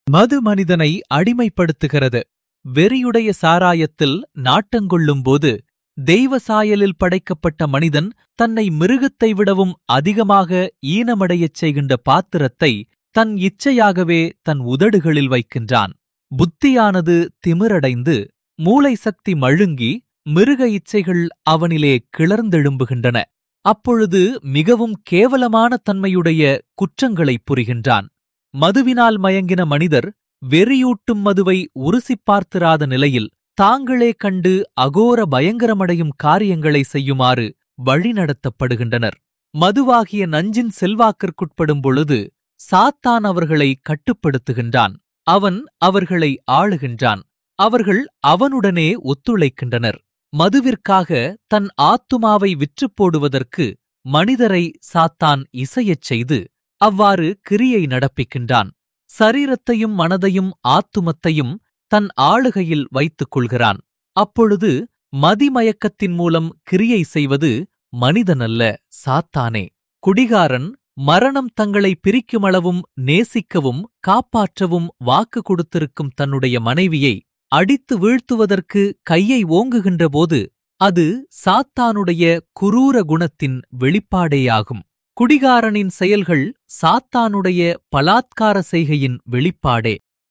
மது மனிதனை அடிமைப்படுத்துகிறது வெறியுடைய சாராயத்தில் நாட்டங்கொள்ளும்போது தெய்வ சாயலில் படைக்கப்பட்ட மனிதன் தன்னை மிருகத்தை விடவும் அதிகமாக ஈனமடையச் செய்கின்ற பாத்திரத்தை தன் இச்சையாகவே தன் உதடுகளில் வைக்கின்றான் புத்தியானது திமிரடைந்து மூளை சக்தி மழுங்கி மிருக இச்சைகள் அவனிலே கிளர்ந்தெழும்புகின்றன அப்பொழுது மிகவும் கேவலமான தன்மையுடைய குற்றங்களைப் புரிகின்றான் மதுவினால் மயங்கின மனிதர் வெறியூட்டும் மதுவை உருசிப் பார்த்திராத நிலையில் தாங்களே கண்டு அகோர பயங்கரமடையும் காரியங்களை செய்யுமாறு வழிநடத்தப்படுகின்றனர் மதுவாகிய நஞ்சின் செல்வாக்கிற்குட்படும் பொழுது சாத்தான் அவர்களை கட்டுப்படுத்துகின்றான் அவன் அவர்களை ஆளுகின்றான் அவர்கள் அவனுடனே ஒத்துழைக்கின்றனர் மதுவிற்காக தன் ஆத்துமாவை விற்றுப் போடுவதற்கு மனிதரை சாத்தான் இசையச் செய்து அவ்வாறு கிரியை நடப்பிக்கின்றான் சரீரத்தையும் மனதையும் ஆத்துமத்தையும் தன் ஆளுகையில் வைத்துக் கொள்கிறான் அப்பொழுது மதிமயக்கத்தின் மூலம் கிரியை செய்வது மனிதனல்ல சாத்தானே குடிகாரன் மரணம் தங்களை பிரிக்குமளவும் நேசிக்கவும் காப்பாற்றவும் வாக்கு கொடுத்திருக்கும் தன்னுடைய மனைவியை அடித்து வீழ்த்துவதற்கு கையை ஓங்குகின்றபோது அது சாத்தானுடைய குரூர குணத்தின் வெளிப்பாடேயாகும் குடிகாரனின் செயல்கள் சாத்தானுடைய பலாத்கார செய்கையின் வெளிப்பாடே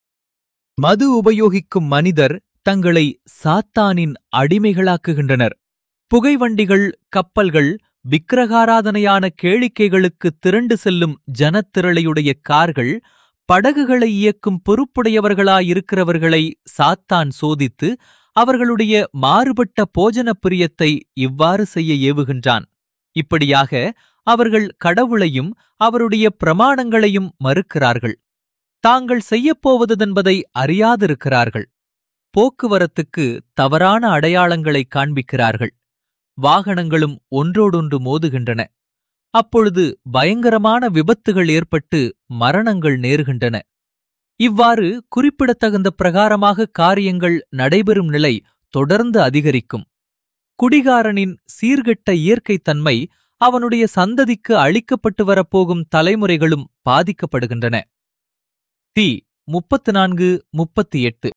மது உபயோகிக்கும் மனிதர் தங்களை சாத்தானின் அடிமைகளாக்குகின்றனர் புகைவண்டிகள் கப்பல்கள் விக்கிரகாராதனையான கேளிக்கைகளுக்கு திரண்டு செல்லும் ஜனத்திரளையுடைய கார்கள் படகுகளை இயக்கும் பொறுப்புடையவர்களாயிருக்கிறவர்களை சாத்தான் சோதித்து அவர்களுடைய மாறுபட்ட போஜன பிரியத்தை இவ்வாறு செய்ய ஏவுகின்றான் இப்படியாக அவர்கள் கடவுளையும் அவருடைய பிரமாணங்களையும் மறுக்கிறார்கள் தாங்கள் செய்யப்போவதென்பதை அறியாதிருக்கிறார்கள் போக்குவரத்துக்கு தவறான அடையாளங்களை காண்பிக்கிறார்கள் வாகனங்களும் ஒன்றோடொன்று மோதுகின்றன அப்பொழுது பயங்கரமான விபத்துகள் ஏற்பட்டு மரணங்கள் நேருகின்றன இவ்வாறு குறிப்பிடத்தகுந்த பிரகாரமாக காரியங்கள் நடைபெறும் நிலை தொடர்ந்து அதிகரிக்கும் குடிகாரனின் சீர்கெட்ட இயற்கைத் தன்மை அவனுடைய சந்ததிக்கு அளிக்கப்பட்டு வரப்போகும் தலைமுறைகளும் பாதிக்கப்படுகின்றன தி முப்பத்து நான்கு முப்பத்தி எட்டு